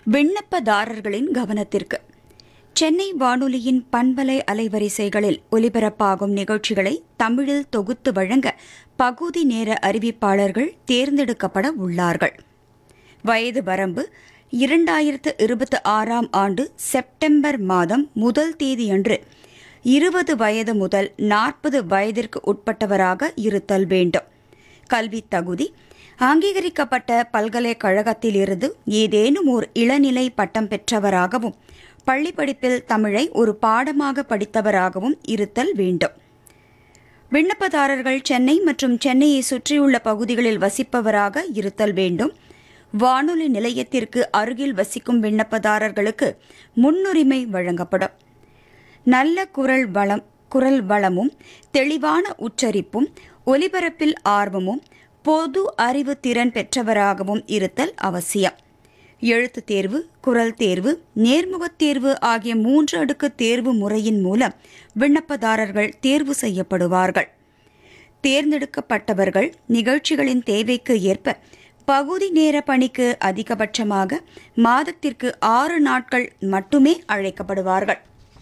விண்ணப்பதாரர்களின் கவனத்திற்கு சென்னை வானொலியின் பண்பலை அலைவரிசைகளில் ஒலிபரப்பாகும் நிகழ்ச்சிகளை தமிழில் தொகுத்து வழங்க பகுதி நேர அறிவிப்பாளர்கள் தேர்ந்தெடுக்கப்பட உள்ளார்கள் வயது வரம்பு இரண்டாயிரத்து இருபத்தி ஆறாம் ஆண்டு செப்டம்பர் மாதம் முதல் தேதியன்று இருபது வயது முதல் நாற்பது வயதிற்கு உட்பட்டவராக இருத்தல் வேண்டும் கல்வி தகுதி அங்கீகரிக்கப்பட்ட பல்கலைக்கழகத்திலிருந்து ஏதேனும் ஒரு இளநிலை பட்டம் பெற்றவராகவும் பள்ளிப்படிப்பில் தமிழை ஒரு பாடமாக படித்தவராகவும் இருத்தல் வேண்டும் விண்ணப்பதாரர்கள் சென்னை மற்றும் சென்னையை சுற்றியுள்ள பகுதிகளில் வசிப்பவராக இருத்தல் வேண்டும் வானொலி நிலையத்திற்கு அருகில் வசிக்கும் விண்ணப்பதாரர்களுக்கு முன்னுரிமை வழங்கப்படும் நல்ல குரல் வளம் குரல் வளமும் தெளிவான உச்சரிப்பும் ஒலிபரப்பில் ஆர்வமும் பொது அறிவு திறன் பெற்றவராகவும் இருத்தல் அவசியம் எழுத்துத் தேர்வு குரல் தேர்வு நேர்முகத் தேர்வு ஆகிய மூன்று அடுக்கு தேர்வு முறையின் மூலம் விண்ணப்பதாரர்கள் தேர்வு செய்யப்படுவார்கள் தேர்ந்தெடுக்கப்பட்டவர்கள் நிகழ்ச்சிகளின் தேவைக்கு ஏற்ப பகுதி நேர பணிக்கு அதிகபட்சமாக மாதத்திற்கு ஆறு நாட்கள் மட்டுமே அழைக்கப்படுவார்கள்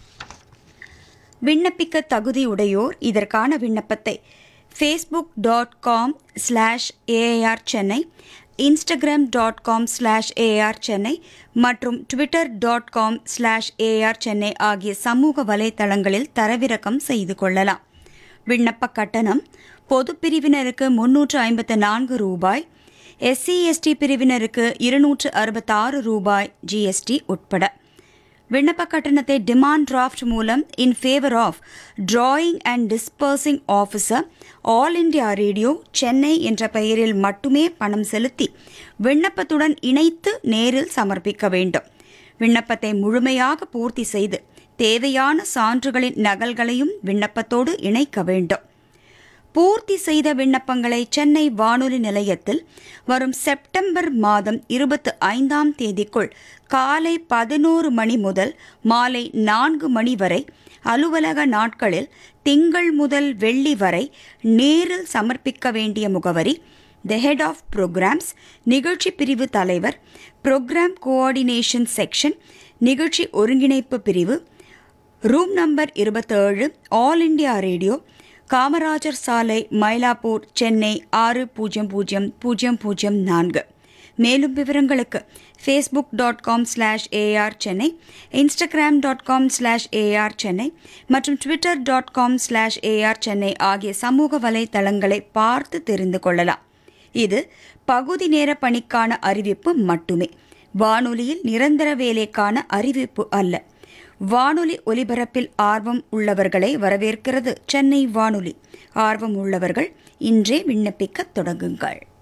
விண்ணப்பிக்க தகுதியுடையோர் இதற்கான விண்ணப்பத்தை Facebook dot com slash AR Chennai Instagram dot com slash AR Chennai மற்றும் Twitter dot com slash AR Chennai ஆகிய சமூக வலைதளங்களில் தரவிறக்கம் செய்து கொள்ளலாம் விண்ணப்ப கட்டணம் பொது பிரிவினருக்கு முன்னூற்று ஐம்பத்து நான்கு ரூபாய் எஸ்சி எஸ்டி பிரிவினருக்கு இருநூற்று அறுபத்தாறு ரூபாய் ஜிஎஸ்டி உட்பட விண்ணப்ப கட்டணத்தை டிமாண்ட் டிராஃப்ட் மூலம் in favour of drawing and disbursing officer All India Radio Chennai என்ற பெயரில் மட்டுமே பணம் செலுத்தி விண்ணப்பத்துடன் இணைத்து நேரில் சமர்ப்பிக்க வேண்டும் விண்ணப்பத்தை முழுமையாக பூர்த்தி செய்து தேவையான சான்றுகளின் நகல்களையும் விண்ணப்பத்தோடு இணைக்க வேண்டும் பூர்த்தி செய்த விண்ணப்பங்களை சென்னை வானொலி நிலையத்தில் வரும் செப்டம்பர் மாதம் இருபத்தி ஐந்தாம் தேதிக்குள் காலை பதினோரு மணி முதல் மாலை நான்கு மணி வரை அலுவலக நாட்களில் திங்கள் முதல் வெள்ளி வரை நேரில் சமர்ப்பிக்க வேண்டிய முகவரி த ஹெட் ஆஃப் ப்ரோக்ராம்ஸ் நிகழ்ச்சி பிரிவு தலைவர் ப்ரோக்ராம் கோஆர்டினேஷன் செக்ஷன் நிகழ்ச்சி ஒருங்கிணைப்பு பிரிவு ரூம் நம்பர் இருபத்தேழு ஆல் இண்டியா ரேடியோ காமராஜர் சாலை மயிலாப்பூர் சென்னை ஆறு பூஜ்ஜியம் பூஜ்ஜியம் பூஜ்ஜியம் பூஜ்ஜியம் நான்கு மேலும் விவரங்களுக்கு Facebook dot com slash AR Chennai Instagram dot com slash AR Chennai மற்றும் Twitter dot com slash AR Chennai ஆகிய சமூக வலைதளங்களை பார்த்து தெரிந்து கொள்ளலாம் இது பகுதி நேர பணிக்கான அறிவிப்பு மட்டுமே வானொலியில் நிரந்தர வேலைக்கான அறிவிப்பு அல்ல வானொலி ஒலிபரப்பில் ஆர்வம் உள்ளவர்களை வரவேற்கிறது சென்னை வானொலி ஆர்வம் உள்ளவர்கள் இன்றே விண்ணப்பிக்கத் தொடங்குங்கள்